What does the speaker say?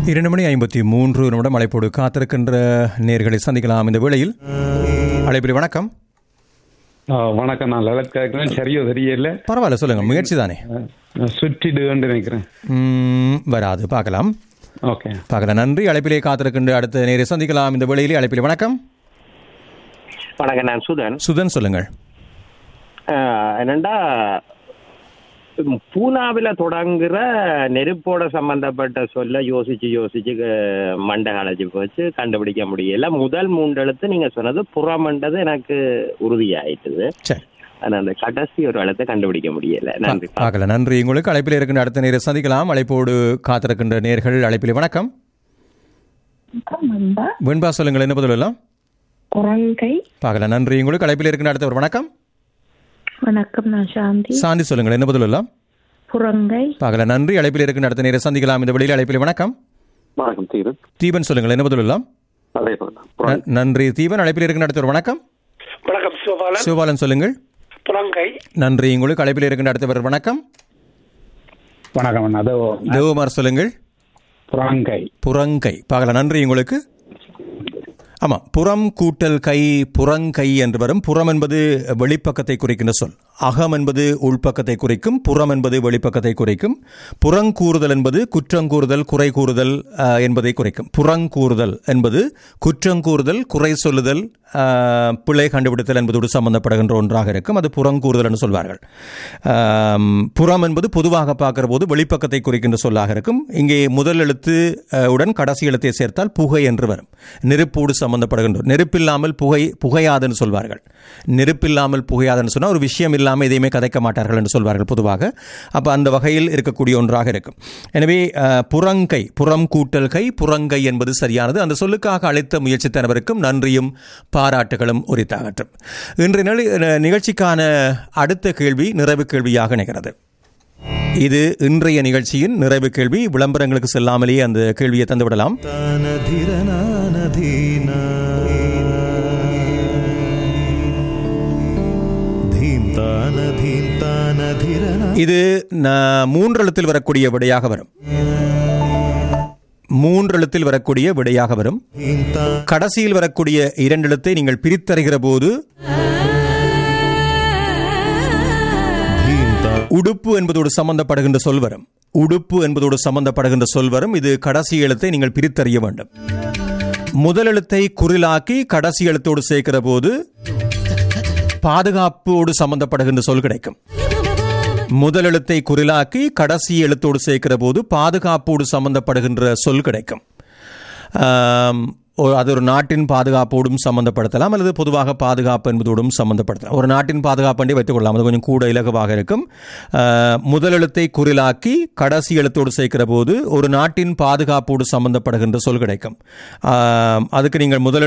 இரண்டு மணி ஐம்பத்தி மூன்று நிமிடம் அழைப்போடு காத்திருக்கின்ற நேர்களை சந்திக்கலாம் இந்த வேளையில் அழைப்பில் வணக்கம் ஆ, வணக்கம் நான் லலித் கேட்கிறேன் சரியோ தெரியல பரவாயில்ல சொல்லுங்க முயற்சி தானே நான் சுற்றிடுவேன்னு நினைக்கிறேன் ம், வராது பார்க்கலாம் ஓகே பார்க்கலாம் நன்றி அழைப்பிலே காத்திருக்கின்ற அடுத்த நேரை சந்திக்கலாம் இந்த வேளையிலே அழைப்பில் வணக்கம் வணக்கம் நான் சுதன் சுதன் சொல்லுங்கள் ஆஹ் என்னண்டா ம், பூனாவில தொடங்குற நெருப்போட சம்பந்தப்பட்ட சொல்ல யோசிச்சு யோசிச்சு அஹ், மண்டை களைச்சு போச்சு கண்டுபிடிக்க முடியல முதல் மூன்று எழுத்து நீங்க சொன்னது புறமண்டது எனக்கு உறுதியாயிட்டுது சரி ஆனா அந்த கடைசி ஒரு எழுத்தை கண்டுபிடிக்க முடியல நன்றி பார்க்கலாம் நன்றி உங்களுக்கு அழைப்பில் இருக்கின்ற அடுத்த நேரை சந்திக்கலாம் அழைப்போடு காத்திருக்கின்ற நேர்கள் அழைப்பில் வணக்கம் மண்டா வெண்பா சொல்லுங்கள் என்ன பதில் எல்லாம் குரங்கை பார்க்கலாம் நன்றி உங்களுக்கு அழைப்பில் இருக்கின்ற அடுத்த ஒரு வணக்கம் வணக்கம் நான் சாந்தி சாந்தி சொல்லுங்கள் என்ன பதில் எல்லாம் புறங்கை பார்க்கலாம் நன்றி அழைப்பில் இருக்கின்ற அடுத்த நேரை சந்திக்கலாம் இந்த வெளியில் அழைப்பில் வணக்கம் வணக்கம் தீரன் தீபன் சொல்லுங்கள் என்ன பதில் எல்லாம் அதே போல ந- நன்றி தீபன் அழைப்பில் இருக்கின்ற அடுத்த ஒரு வணக்கம் வணக்கம் சிவபாலன் சிவபாலன் சொல்லுங்கள் புலங்கை நன்றி உங்களுக்கு அழைப்பில் இருக்கின்ற அடுத்தவர் வணக்கம் வணக்கம் அதோ தேவமார் சொல்லுங்கள் புறாங்கை புறங்கை பார்க்கலாம் நன்றி உங்களுக்கு ஆமாம் புறம் கூட்டல் கை புறங்கை என்று வரும் புறம் என்பது வெளிப்பக்கத்தை குறிக்கின்ற சொல் அகம் என்பது உள்பக்கத்தை குறிக்கும் புறம் என்பது வெளிப்பக்கத்தை குறிக்கும் புறங்கூறுதல் என்பது குற்றங்கூறுதல் குறை கூறுதல் ஆஹ், என்பதை குறிக்கும் புறங்கூறுதல் என்பது குற்றங்கூறுதல் குறை சொல்லுதல் ஆஹ், பிழை கண்டுபிடித்தல் என்பதோடு சம்பந்தப்படுகின்ற ஒன்றாக இருக்கும் அது புறங்கூறுதல் என்று சொல்வார்கள் ஆம், புறம் என்பது பொதுவாக பார்க்கிற போது வெளிப்பக்கத்தை குறிக்கின்ற சொல்லாக இருக்கும் இங்கே முதல் எழுத்து அஹ், உடன் கடைசி எழுத்தை சேர்த்தால் புகை என்று வரும் நெருப்போடு சம்பந்தப்படுகின்ற நெருப்பில்லாமல் புகை புகையாதுன்னு சொல்வார்கள் நெருப்பில்லாமல் புகையாதுன்னு சொன்னால் ஒரு விஷயம் இல்லாமல் எதையுமே கதைக்க மாட்டார்கள் என்று சொல்வார்கள் பொதுவாக அப்போ அந்த வகையில் இருக்கக்கூடிய ஒன்றாக இருக்கும் எனவே அஹ், புறங்கை புறம் கூட்டல் கை புறங்கை என்பது சரியானது அந்த சொல்லுக்காக அழைத்த முயற்சி அனைவருக்கும் நன்றியும் பாராட்டுகளும் உரித்தாகட்டும் இன்றைய நிலை- நிகழ்ச்சிக்கான அடுத்த கேள்வி நிறைவு கேள்வியாக நிகழ்கிறது இது இன்றைய நிகழ்ச்சியின் நிறைவு கேள்வி விளம்பரங்களுக்கு செல்லாமலேயே அந்த கேள்வியை தந்துவிடலாம் இது ந- மூன்றெழுத்தில் வரக்கூடிய விடையாக வரும் மூன்றெழுத்தில் வரக்கூடிய விடையாக வரும் கடைசியில் வரக்கூடிய இரண்டு எழுத்தை நீங்கள் பிரித்தறிகிற போது உடுப்பு என்பதோடு சம்பந்தப்படுகின்ற சொல் வரும் உடுப்பு என்பதோடு சம்பந்தப்படுகின்ற சொல் வரும் இது கடைசி எழுத்தை நீங்கள் பிரித்தறிய வேண்டும் முதல் எழுத்தை குரிலாக்கி கடைசி எழுத்தோடு சேர்க்கிற போது பாதுகாப்போடு சம்பந்தப்படுகின்ற சொல் கிடைக்கும் முதல் எழுத்தை குரிலாக்கி கடைசி எழுத்தோடு சேர்க்கிற போது பாதுகாப்போடு சம்பந்தப்படுகின்ற சொல் கிடைக்கும் ஆம், ஒரு- அது ஒரு நாட்டின் பாதுகாப்போடும் சம்பந்தப்படுத்தலாம் அல்லது பொதுவாக பாதுகாப்பு என்பதோடும் சம்பந்தப்படுத்தலாம் ஒரு நாட்டின் பாதுகாப்பு என்றே வைத்துக் கொள்ளலாம் அது கொஞ்சம் கூட இலகுவாக இருக்கும் ஆ, முதல் எழுத்தை குரிலாக்கி கடைசி எழுத்தோடு சேர்க்கிற போது ஒரு நாட்டின் பாதுகாப்போடு சம்பந்தப்படுகின்ற சொல் கிடைக்கும் ஆம், அதுக்கு நீங்கள் முதல்